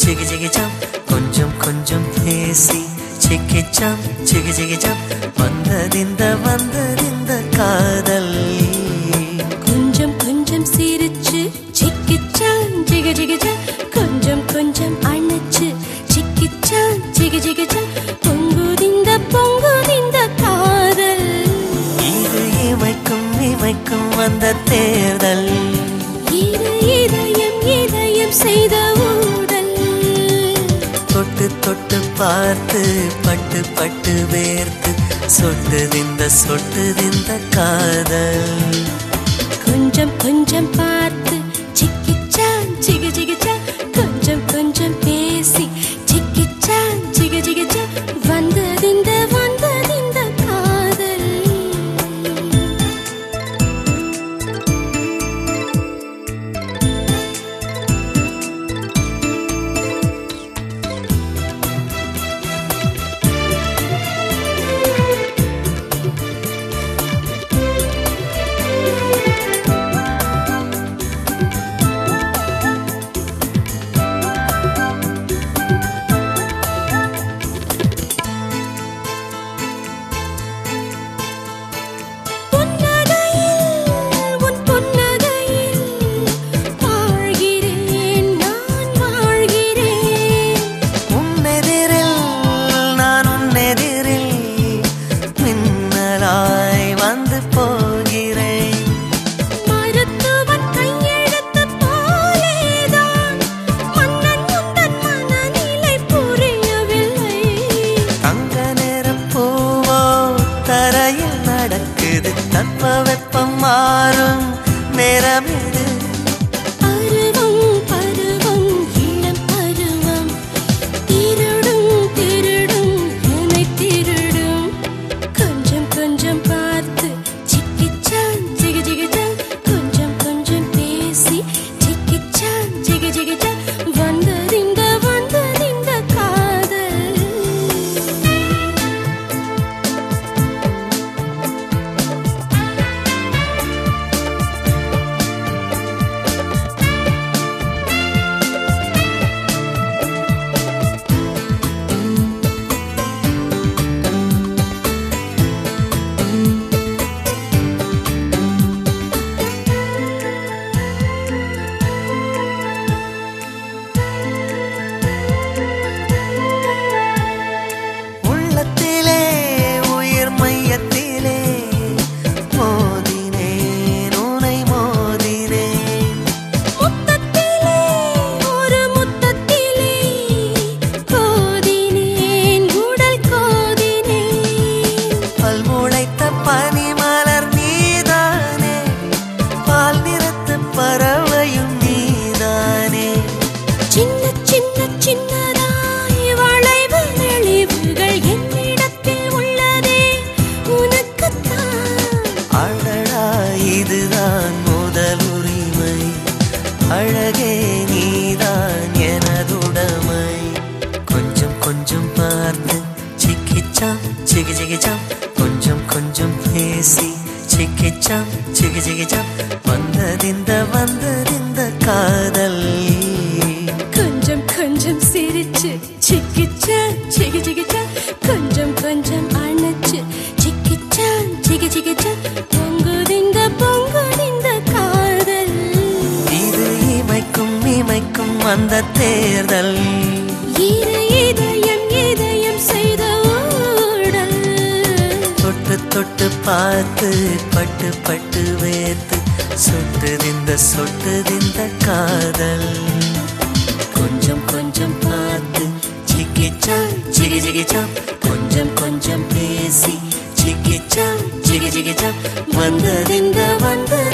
சிகி சிகி ஜம் கொஞ்சம் கொஞ்சம் பேசி சிக்கி ஜம் சிகி சிகி ஜம் வந்ததிந்த வந்ததிந்த காதல் கொஞ்சம் கொஞ்சம் சிரிச்சு சிக்கிச்சான் ஜிக ஜிகிச்சா கொஞ்சம் கொஞ்சம் அணைச்சு சிக்கிச்சான் ஜிக ஜிகிச்சா பொங்குதிந்த பொங்குதிந்த காதல் இது இமைக்கும் இமைக்கும் வந்த தேர்தல் இரு இதயம் இதயம் செய்த ஊடல் தொட்டு தொட்டு பார்த்து பட்டு பட்டு வேர்த்து சொட்டுதிந்த சொட்டுதிந்த காதல் கொஞ்சம் கொஞ்சம் பார்த்து சிக்கிச்சான் ஜிக ஜிகிச்சா கொஞ்சம் கொஞ்சம் பேசி சிக்கிச்சான் ஜிக ஜிகிச்சா வந்ததிந்த வந்ததிந்த காதல் புன்னகையில் உன் புன்னகையில் வாழ்கிறேன் நான் வாழ்கிறேன் உன்னெதிரில் நான் உன்னெதிரில் மின்னலாய் வந்து போகிறேன் மருத்துவன் கையெழுத்து போலேதான் மன்னன் உந்தன் மனநிலை புரியவில்லை தங்க நேரம் பூவோ தரையில் நடக்குது தட்ப வெப்பம் மாறும் நேரம் இது பருவம் பருவம் இளம் பருவம் திருடும் திருடும் என்னை திருடும் கொஞ்சம் கொஞ்சம் பார்த்து சிக்கிச்சான் ஜிக ஜிகிச்சான் கொஞ்சம் கொஞ்சம் பேசி சிக்கிச்சான் ஜிக ஜிகிச்சான் வந்ததிந்த வந்ததிந்த காதல் உள்ளத்திலே உயிர் மையத்திலே மோதினேன் உனை மோதினேன் முத்தத்திலே ஒரு முத்தத்திலே கோதினேன் உடல் கோதினேன் பல்முளைத்த பனிமலர் நீதானே பால் நிறத்து பறவையும் நீதானே சின்ன சின்ன சின்னதாய் வளைவு நெளிவுகள் என்னிடத்தில் உள்ளதே உனக்குத்தான் அழகா இதுதான் முதல் உரிமை அழகே நீதான் எனதுடைமை கொஞ்சம் கொஞ்சம் பார்த்து சிக்கிச்சாம் சிகி சிகிச்சாம் கொஞ்சம் கொஞ்சம் பேசி சிக்கிச்சாம் சிகி சிகிச்சாம் வந்ததிந்த வந்ததிந்த காதல் கொஞ்சம் கொஞ்சம் சிரிச்சு சிக்கிச்சா சிகி சிகிச்சா கொஞ்சம் கொஞ்சம் அணைச்சு சிக்கிச்சா சிகி சிகிச்சா பொங்குதிந்த பொங்குதிந்த காதல் இது இமைக்கும் இமைக்கும் அந்த தேர்தல் இரு இதயம் இதயம் செய்த ஊடல் தொட்டு தொட்டு பார்த்து பட்டு பட்டு வேர்த்து சொட்டுதிந்த சொட்டுதிந்த காதல் கொஞ்சம் கொஞ்சம் பார்த்து சிக்கிச்சா சிகி சிகிச்சா கொஞ்சம் கொஞ்சம் பேசி சிக்கிச்சா சிகி சிகிச்சா வந்ததிந்த வந்த